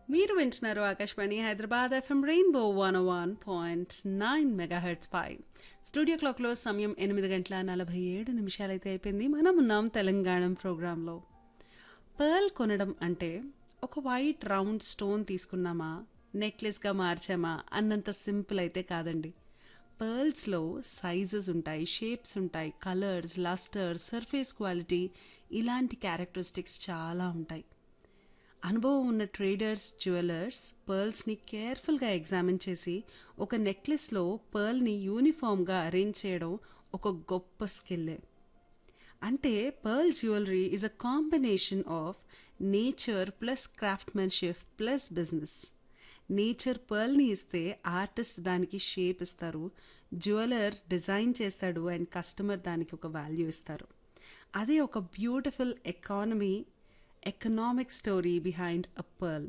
మీరు వింటున్నారు Akashvani Hyderabad FM rainbow one one point nine megahertz పై స్టూడియో క్లాక్లో సమయం ఎనిమిది గంటల నలభై ఏడు నిమిషాలైతే అయిపోయింది మనం ఉన్నాం తెలంగాణ ప్రోగ్రాంలో పర్ల్ కొనడం అంటే ఒక వైట్ రౌండ్ స్టోన్ తీసుకున్నామా నెక్లెస్గా మార్చామా అన్నంత సింపుల్ అయితే కాదండి పర్ల్స్లో సైజెస్ ఉంటాయి షేప్స్ ఉంటాయి కలర్స్ లస్టర్ సర్ఫేస్ క్వాలిటీ ఇలాంటి క్యారెక్టరిస్టిక్స్ చాలా ఉంటాయి అనుభవం ఉన్న ట్రేడర్స్ జ్యువెలర్స్ పర్ల్స్ని కేర్ఫుల్గా ఎగ్జామిన్ చేసి ఒక నెక్లెస్లో పర్ల్ని యూనిఫామ్గా అరేంజ్ చేయడం ఒక గొప్ప స్కిల్లే అంటే pearl jewellery is a combination of nature plus craftsmanship plus business nature పర్ల్ని ఇస్తే ఆర్టిస్ట్ దానికి షేప్ ఇస్తారు జ్యువెలర్ డిజైన్ చేస్తాడు అండ్ కస్టమర్ దానికి ఒక వాల్యూ ఇస్తారు అదే ఒక beautiful economy economic story behind a pearl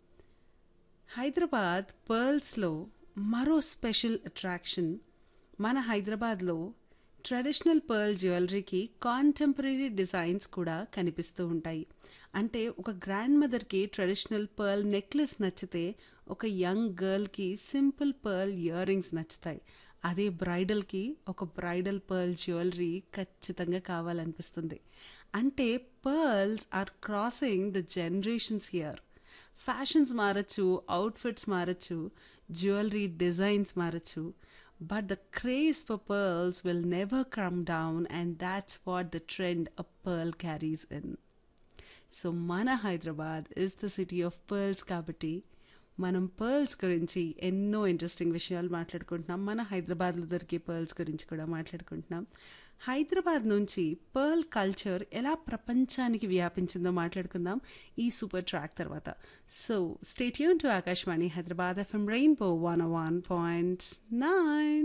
Hyderabad పర్ల్స్లో మరో స్పెషల్ అట్రాక్షన్ మన హైదరాబాద్లో ట్రెడిషనల్ పర్ల్ జ్యువెలరీకి కాంటెంపరీ డిజైన్స్ కూడా కనిపిస్తూ ఉంటాయి అంటే ఒక గ్రాండ్ మదర్కి ట్రెడిషనల్ పర్ల్ నెక్లెస్ నచ్చితే ఒక యంగ్ గర్ల్కి సింపుల్ పర్ల్ ఇయర్ రింగ్స్ నచ్చుతాయి అదే బ్రైడల్కి ఒక బ్రైడల్ పర్ల్ జ్యువెలరీ ఖచ్చితంగా కావాలనిపిస్తుంది అంటే pearls are crossing the generations here fashions మారచ్చు అవుట్ఫిట్స్ మారచ్చు జ్యువెలరీ డిజైన్స్ మారచ్చు but the craze for pearls will never come down and that's what the trend a pearl carries in so మన Hyderabad is the city of pearls కాబట్టి మనం pearls గురించి ఎన్నో interesting విషయాలు మాట్లాడుకుంటున్నాం మన హైదరాబాద్లో దొరికే పర్ల్స్ గురించి కూడా మాట్లాడుకుంటున్నాం హైదరాబాద్ నుంచి పర్ల్ కల్చర్ ఎలా ప్రపంచానికి వ్యాపించిందో మాట్లాడుకుందాం ఈ సూపర్ ట్రాక్ తర్వాత so stay tuned to Akashvani Hyderabad FM rainbow one one point nine